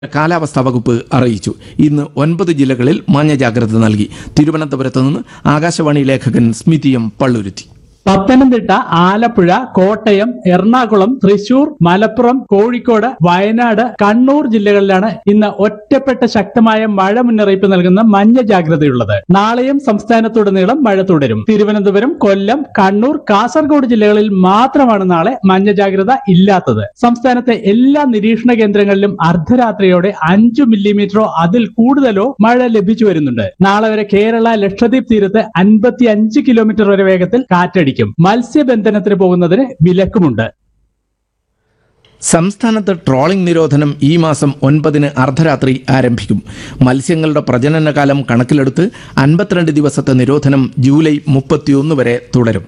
കാലാവസ്ഥാ വകുപ്പ് അറിയിച്ചു ഇന്ന് ഒൻപത് ജില്ലകളിൽ മഞ്ഞ ജാഗ്രത നൽകി തിരുവനന്തപുരത്ത് നിന്ന് ആകാശവാണി ലേഖകൻ സ്മിതി എം പള്ളുരുത്തി പത്തനംതിട്ട ആലപ്പുഴ കോട്ടയം എറണാകുളം തൃശൂർ മലപ്പുറം കോഴിക്കോട് വയനാട് കണ്ണൂർ ജില്ലകളിലാണ് ഇന്ന് ഒറ്റപ്പെട്ട ശക്തമായ മഴ മുന്നറിയിപ്പ് നൽകുന്ന മഞ്ഞ ജാഗ്രതയുള്ളത് നാളെയും സംസ്ഥാനത്തുടനീളം മഴ തുടരും തിരുവനന്തപുരം കൊല്ലം കണ്ണൂർ കാസർഗോഡ് ജില്ലകളിൽ മാത്രമാണ് നാളെ മഞ്ഞ ജാഗ്രത ഇല്ലാത്തത് സംസ്ഥാനത്തെ എല്ലാ നിരീക്ഷണ കേന്ദ്രങ്ങളിലും അർദ്ധരാത്രിയോടെ അഞ്ചു മില്ലിമീറ്ററോ അതിൽ കൂടുതലോ മഴ ലഭിച്ചു വരുന്നുണ്ട് നാളെ വരെ കേരള ലക്ഷദ്വീപ് തീരത്ത് അൻപത്തി അഞ്ച് കിലോമീറ്റർ വരെ വേഗത്തിൽ കാറ്റടിക്കും മത്സ്യബന്ധനത്തിന് പോകുന്നതിന് വിലക്കുമുണ്ട് സംസ്ഥാനത്ത് ട്രോളിംഗ് നിരോധനം ഈ മാസം ഒൻപതിന് അർദ്ധരാത്രി ആരംഭിക്കും മത്സ്യങ്ങളുടെ പ്രജനനകാലം കണക്കിലെടുത്ത് അൻപത്തിരണ്ട് ദിവസത്തെ നിരോധനം ജൂലൈ മുപ്പത്തിയൊന്ന് വരെ തുടരും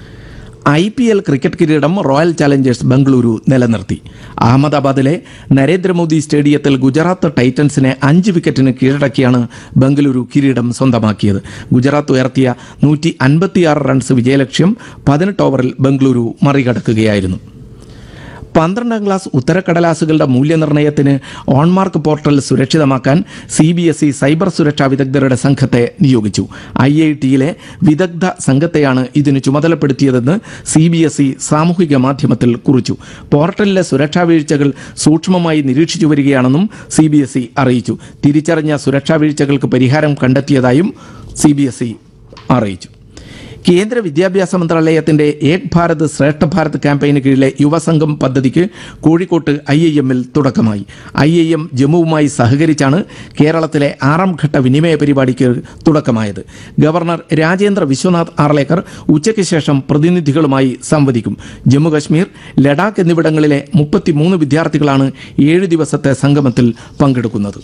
ഐ പി എൽ ക്രിക്കറ്റ് കിരീടം റോയൽ ചാലഞ്ചേഴ്സ് ബംഗളൂരു നിലനിർത്തി അഹമ്മദാബാദിലെ നരേന്ദ്രമോദി സ്റ്റേഡിയത്തിൽ ഗുജറാത്ത് ടൈറ്റൻസിനെ അഞ്ച് വിക്കറ്റിന് കീഴടക്കിയാണ് ബംഗളൂരു കിരീടം സ്വന്തമാക്കിയത് ഗുജറാത്ത് ഉയർത്തിയ നൂറ്റി അൻപത്തിയാറ് റൺസ് വിജയലക്ഷ്യം പതിനെട്ട് ഓവറിൽ ബംഗളൂരു മറികടക്കുകയായിരുന്നു പന്ത്രണ്ടാം ക്ലാസ് ഉത്തരക്കടലാസുകളുടെ മൂല്യനിർണ്ണയത്തിന് ഓൺമാർക്ക് പോർട്ടൽ സുരക്ഷിതമാക്കാൻ C B S E cyber സുരക്ഷാ വിദഗ്ധരുടെ സംഘത്തെ നിയോഗിച്ചു ഐ ഐ ടിയിലെ വിദഗ്ധ സംഘത്തെയാണ് ഇതിന് ചുമതലപ്പെടുത്തിയതെന്ന് സി ബി എസ് ഇ സാമൂഹിക മാധ്യമത്തിൽ കുറിച്ചു പോർട്ടലിലെ സുരക്ഷാ വീഴ്ചകൾ സൂക്ഷ്മമായി നിരീക്ഷിച്ചു വരികയാണെന്നും സി ബി എസ് ഇ അറിയിച്ചു തിരിച്ചറിഞ്ഞ സുരക്ഷാ വീഴ്ചകൾക്ക് പരിഹാരം കണ്ടെത്തിയതായും സി ബി എസ് ഇ അറിയിച്ചു കേന്ദ്ര വിദ്യാഭ്യാസ മന്ത്രാലയത്തിന്റെ ഏക് ഭാരത് ശ്രേഷ്ഠ ഭാരത് ക്യാമ്പയിന് കീഴിലെ യുവസംഘം പദ്ധതിക്ക് കോഴിക്കോട്ട് ഐ ഐ എമ്മിൽ തുടക്കമായി ഐ ഐ എം ജമ്മുവുമായി സഹകരിച്ചാണ് കേരളത്തിലെ ആറാം ഘട്ട വിനിമയ പരിപാടിക്ക് തുടക്കമായത് ഗവർണർ രാജേന്ദ്ര വിശ്വനാഥ് ആർലേക്കർ ഉച്ചയ്ക്ക് ശേഷം പ്രതിനിധികളുമായി സംവദിക്കും ജമ്മുകശ്മീർ ലഡാക്ക് എന്നിവിടങ്ങളിലെ മുപ്പത്തിമൂന്ന് വിദ്യാർത്ഥികളാണ് ഏഴ് ദിവസത്തെ സംഗമത്തിൽ പങ്കെടുക്കുന്നത്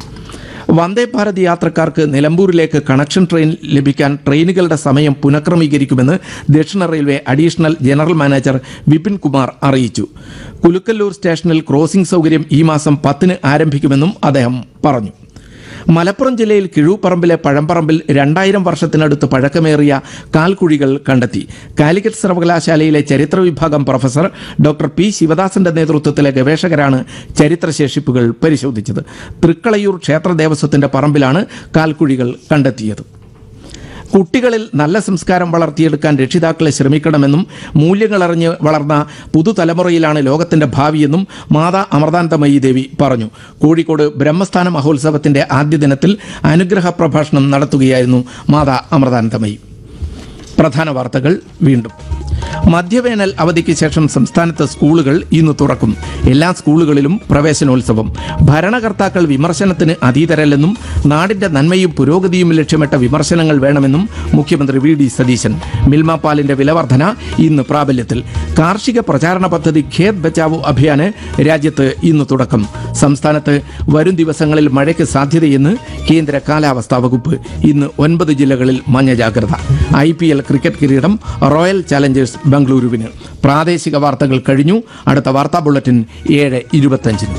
വന്ദേ ഭാരത് യാത്രക്കാർക്ക് നിലമ്പൂരിലേക്ക് കണക്ഷൻ ട്രെയിൻ ലഭിക്കാൻ ട്രെയിനുകളുടെ സമയം പുനഃക്രമീകരിക്കുമെന്ന് ദക്ഷിണ railway additional general manager Vipin Kumar അറിയിച്ചു കുലുക്കല്ലൂർ സ്റ്റേഷനിൽ ക്രോസിംഗ് സൗകര്യം ഈ മാസം പത്തിന് ആരംഭിക്കുമെന്നും അദ്ദേഹം പറഞ്ഞു മലപ്പുറം ജില്ലയിൽ കിഴൂപ്പറമ്പിലെ പഴമ്പറമ്പിൽ രണ്ടായിരം വർഷത്തിനടുത്ത് പഴക്കമേറിയ കാൽക്കുഴികൾ കണ്ടെത്തി കാലിക്കറ്റ് സർവകലാശാലയിലെ ചരിത്ര വിഭാഗം പ്രൊഫസർ ഡോക്ടർ പി ശിവദാസന്റെ നേതൃത്വത്തിലെ ഗവേഷകരാണ് ചരിത്രശേഷിപ്പുകൾ പരിശോധിച്ചത് തൃക്കളയൂർ ക്ഷേത്ര ദേവസ്വത്തിന്റെ പറമ്പിലാണ് കാൽക്കുഴികൾ കണ്ടെത്തിയത് കുട്ടികളിൽ നല്ല സംസ്കാരം വളർത്തിയെടുക്കാൻ രക്ഷിതാക്കളെ ശ്രമിക്കണമെന്നും മൂല്യങ്ങളറിഞ്ഞ് വളർന്ന പുതുതലമുറയിലാണ് ലോകത്തിന്റെ ഭാവിയെന്നും മാതാ അമൃതാനന്ദമയി ദേവി പറഞ്ഞു കോഴിക്കോട് ബ്രഹ്മസ്ഥാന മഹോത്സവത്തിന്റെ ആദ്യ ദിനത്തിൽ അനുഗ്രഹ പ്രഭാഷണം നടത്തുകയായിരുന്നു മാതാ അമൃതാനന്ദമയി പ്രധാന വാർത്തകൾ വീണ്ടും മധ്യവേനൽ അവധിക്ക് ശേഷം സംസ്ഥാനത്ത് സ്കൂളുകൾ ഇന്ന് തുറക്കും എല്ലാ സ്കൂളുകളിലും പ്രവേശനോത്സവം ഭരണകർത്താക്കൾ വിമർശനത്തിന് അതീതരല്ലെന്നും നാടിന്റെ നന്മയും പുരോഗതിയും ലക്ഷ്യമിട്ട വിമർശനങ്ങൾ വേണമെന്നും മുഖ്യമന്ത്രി വി ഡി സതീശൻ മിൽമ പാലിന്റെ വിലവർധന ഇന്ന് പ്രാബല്യത്തിൽ കാർഷിക പ്രചാരണ പദ്ധതി ഖേത് ബച്ചാവോ അഭിയാന് രാജ്യത്ത് ഇന്ന് തുടക്കം സംസ്ഥാനത്ത് വരും ദിവസങ്ങളിൽ മഴയ്ക്ക് സാധ്യതയെന്ന് കേന്ദ്ര കാലാവസ്ഥാ വകുപ്പ് ഇന്ന് ഒൻപത് ജില്ലകളിൽ മഞ്ഞ ജാഗ്രത ഐ പി എൽ ക്രിക്കറ്റ് കിരീടം റോയൽ ചാലഞ്ചേഴ്സ് ബംഗളൂരുവിന് പ്രാദേശിക വാർത്തകൾ കഴിഞ്ഞു അടുത്ത വാർത്താ ബുള്ളറ്റിൻ ഏഴ് ഇരുപത്തഞ്ചിന്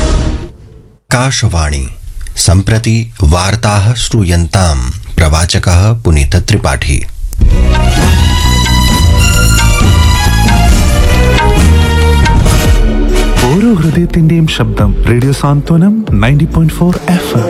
काशवाणी सम्प्रति वार्ताः श्रूयन्ताम् प्रवाचकः पुनीतत्रिपाठी ഓരോ ഹൃദയത്തിന്റെയും ശബ്ദം radio Santhwanam ninety point four F